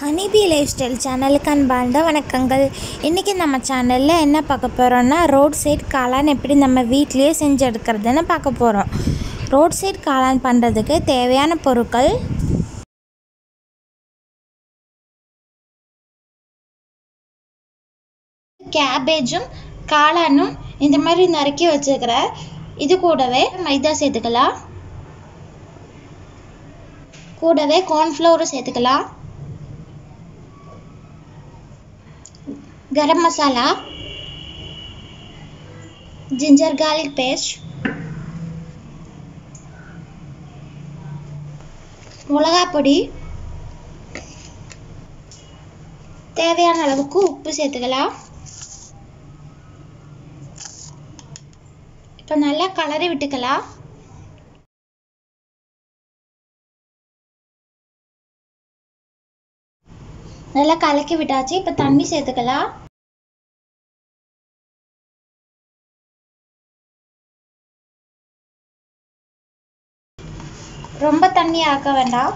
honeybee life style சேனலுக்கு அன்பார்ந்த வணக்கங்கள் இன்றைக்கி நம்ம சேனலில் என்ன பார்க்க போகிறோன்னா ரோட் சைடு காளான் எப்படி நம்ம வீட்லேயே செஞ்சு எடுக்கிறதுன்னு பார்க்க போகிறோம் ரோட் சைடு காளான் பண்ணுறதுக்கு தேவையான பொருட்கள் கேபேஜும் காளானும் இந்த மாதிரி நறுக்கி வச்சுக்கிறேன் இது கூடவே மைதா சேர்த்துக்கலாம் கூடவே கார்ன்ஃப்ளவரும் சேர்த்துக்கலாம் गरम मसाला जिंजर गार्लिक पेस्ट மிளகா பொடி தேவையான அளவுக்கு உப்பு சேர்த்துக்கலாம் இப்போ நல்லா கலரி விட்டுக்கலாம் நல்லா கலக்கி விட்டாச்சு இப்போ தண்ணி சேர்த்துக்கலாம் ரொம்ப தண்ணி ஆக்க வேண்டாம்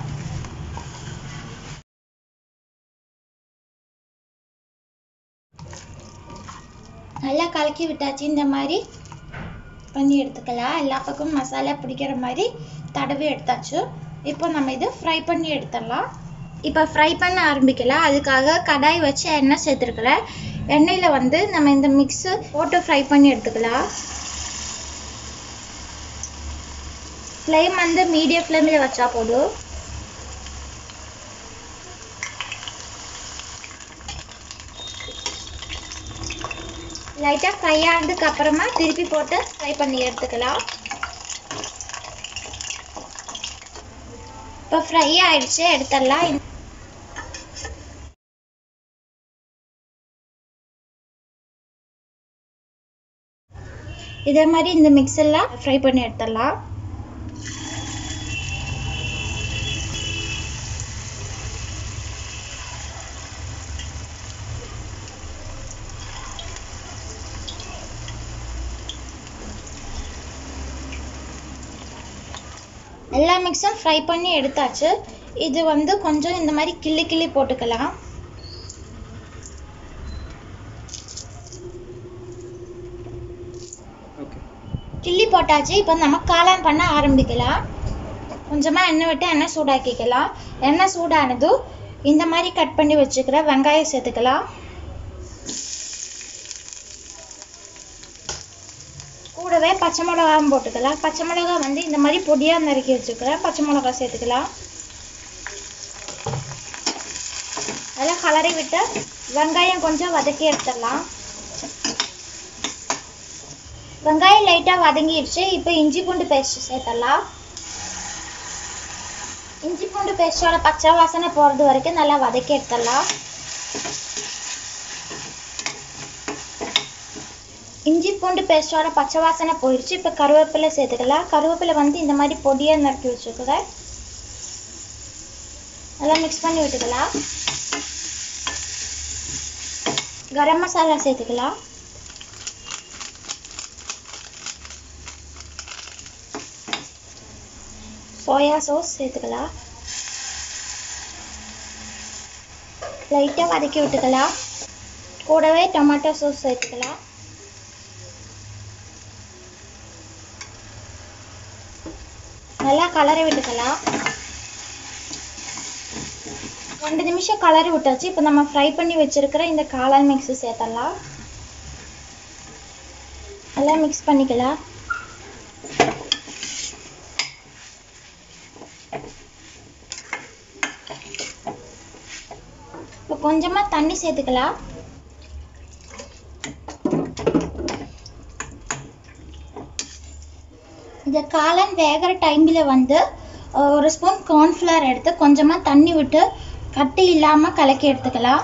நல்லா கலக்கி விட்டாச்சு இந்த மாதிரி பண்ணி எடுத்துக்கலாம் எல்லா பக்கமும் மசாலா பிடிக்கிற மாதிரி தடவி எடுத்தாச்சு இப்போ நம்ம இது ஃப்ரை பண்ணி எடுத்துடலாம் இப்போ ஃப்ரை பண்ண ஆரம்பிக்கலாம் அதுக்காக கடாய் வச்சு எண்ணெய் சேர்த்துருக்குறேன் எண்ணெயில் வந்து நம்ம இந்த மிக்ஸு போட்டு ஃப்ரை பண்ணி எடுத்துக்கலாம் ஃப்ளேம் வந்து மீடியம் ஃப்ளேமில் வச்சா போதும் லைட்டாக ஃப்ரை ஆனதுக்கு அப்புறமா திருப்பி போட்டு ஃப்ரை பண்ணி எடுத்துக்கலாம் இப்போ ஃப்ரை ஆயிடுச்சு எடுத்துடலாம் இதே மாதிரி இந்த மிக்ஸெல்லாம் ஃப்ரை பண்ணி எடுத்துடலாம் எல்லா மிக்ஸும் ஃப்ரை பண்ணி எடுத்தாச்சு இது வந்து கொஞ்சம் இந்த மாதிரி கிள்ளி கிள்ளி போட்டுக்கலாம் கிள்ளி போட்டாச்சு இப்போ நம்ம காளான் பண்ண ஆரம்பிக்கலாம் கொஞ்சமாக எண்ணெய் விட்டு எண்ணெய் சூடாக்கிக்கலாம் எண்ணெய் சூடானதும் இந்த மாதிரி கட் பண்ணி வச்சுக்கிற வெங்காயம் சேர்த்துக்கலாம் கூடவே பச்சை மிளகாவும் போட்டுக்கலாம் பச்சை மிளகா வந்து இந்த மாதிரி பொடியாக நறுக்கி வச்சுக்கிறேன் பச்சை மிளகா சேர்த்துக்கலாம் அதெல்லாம் கலரி விட்டு வெங்காயம் கொஞ்சம் வதக்கி எடுத்துடலாம் வெங்காயம் லைட்டாக வதங்கிடுச்சு இப்போ இஞ்சி பூண்டு பேஸ்ட் சேர்த்துடலாம் இஞ்சி பூண்டு பேஸ்டோட பச்சை வாசனை போகிறது வரைக்கும் நல்லா வதக்கி எடுத்துடலாம் இஞ்சி பூண்டு பேஸ்டோட பச்சை வாசனை போயிடுச்சு இப்போ கருவேப்பிலை சேர்த்துக்கலாம் கருவேப்பிலை வந்து இந்த மாதிரி பொடியாக நறுக்கி வச்சுக்கிறேன் நல்லா மிக்ஸ் பண்ணி விட்டுக்கலாம் கரம் மசாலா சேர்த்துக்கலாம் சோயா சாஸ் சேர்த்துக்கலாம் லைட்டாக வதக்கி விட்டுக்கலாம் கூடவே டொமேட்டோ சாஸ் சேர்த்துக்கலாம் நல்லா கலரி விட்டுக்கலாம் ரெண்டு நிமிஷம் கலரி விட்டாச்சு இப்போ நம்ம ஃப்ரை பண்ணி வச்சிருக்கிற இந்த காளான் மிக்ஸ் சேர்த்தலாம் நல்லா மிக்ஸ் பண்ணிக்கலாம் இப்போ கொஞ்சமாக தண்ணி சேர்த்துக்கலாம் இந்த காளான் வேகிற டைமில் வந்து ஒரு ஸ்பூன் கார்ன்ஃப்ளவர் எடுத்து கொஞ்சமாக தண்ணி விட்டு கட்டி இல்லாமல் கலக்கி எடுத்துக்கலாம்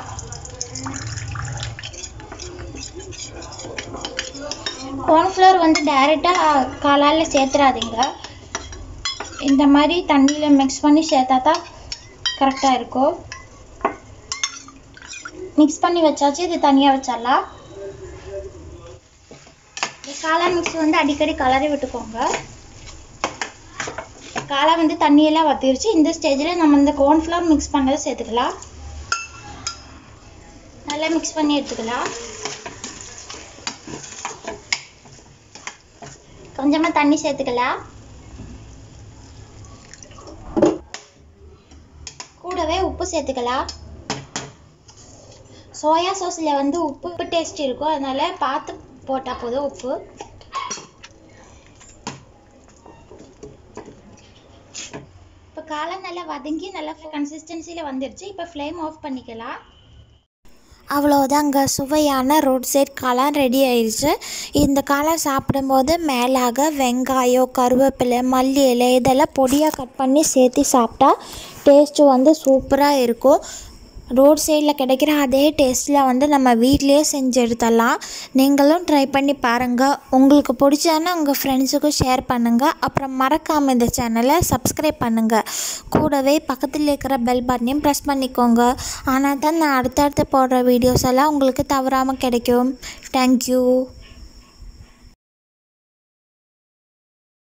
கார்ன்ஃப்ளவர் வந்து டைரெக்டாக காளானில் சேர்த்துறாதீங்க இந்த மாதிரி தண்ணியில் மிக்ஸ் பண்ணி சேர்த்தா தான் கரெக்டாக இருக்கும் மிக்ஸ் பண்ணி வச்சாச்சு இது தனியாக வச்சிடலாம் இந்த காளான் மிக்ஸ் வந்து அடிக்கடி கலரி விட்டுக்கோங்க காளான் வந்து தண்ணியெல்லாம் வத்திருச்சு இந்த ஸ்டேஜில் நம்ம இந்த கார்ன்ஃப்ளவர் மிக்ஸ் பண்ணதை சேர்த்துக்கலாம் நல்லா மிக்ஸ் பண்ணி எடுத்துக்கலாம் கொஞ்சமாக தண்ணி சேர்த்துக்கலாம் கூடவே உப்பு சேர்த்துக்கலாம் சோயா சாஸில் வந்து உப்பு உப்பு டேஸ்ட் இருக்கும் அதனால பார்த்து போட்டால் போதும் உப்பு இப்போ காளான் நல்லா வதங்கி நல்லா கன்சிஸ்டன்சியில் வந்துருச்சு இப்போ ஃப்ளேம் ஆஃப் பண்ணிக்கலாம் அவ்வளோதாங்க சுவையான ரோட் சைட் காளான் ரெடி ஆயிடுச்சு இந்த காளான் சாப்பிடும்போது மேலாக வெங்காயம் கருவேப்பிலை மல்லி இலை இதெல்லாம் பொடியாக கட் பண்ணி சேர்த்து சாப்பிட்டா டேஸ்ட்டு வந்து சூப்பராக இருக்கும் ரோட் சைடில் கிடைக்கிற அதே டேஸ்ட்டில் வந்து நம்ம வீட்லேயே செஞ்சு எடுத்துடலாம் நீங்களும் ட்ரை பண்ணி பாருங்கள் உங்களுக்கு பிடிச்சானா உங்கள் ஃப்ரெண்ட்ஸுக்கும் ஷேர் பண்ணுங்கள் அப்புறம் மறக்காமல் இந்த சேனலை சப்ஸ்கிரைப் பண்ணுங்கள் கூடவே பக்கத்தில் இருக்கிற பெல் பட்டனையும் ப்ரெஸ் பண்ணிக்கோங்க ஆனால் தான் நான் அடுத்தடுத்து போடுற வீடியோஸ் எல்லாம் உங்களுக்கு தவறாமல் கிடைக்கும் தேங்க்யூ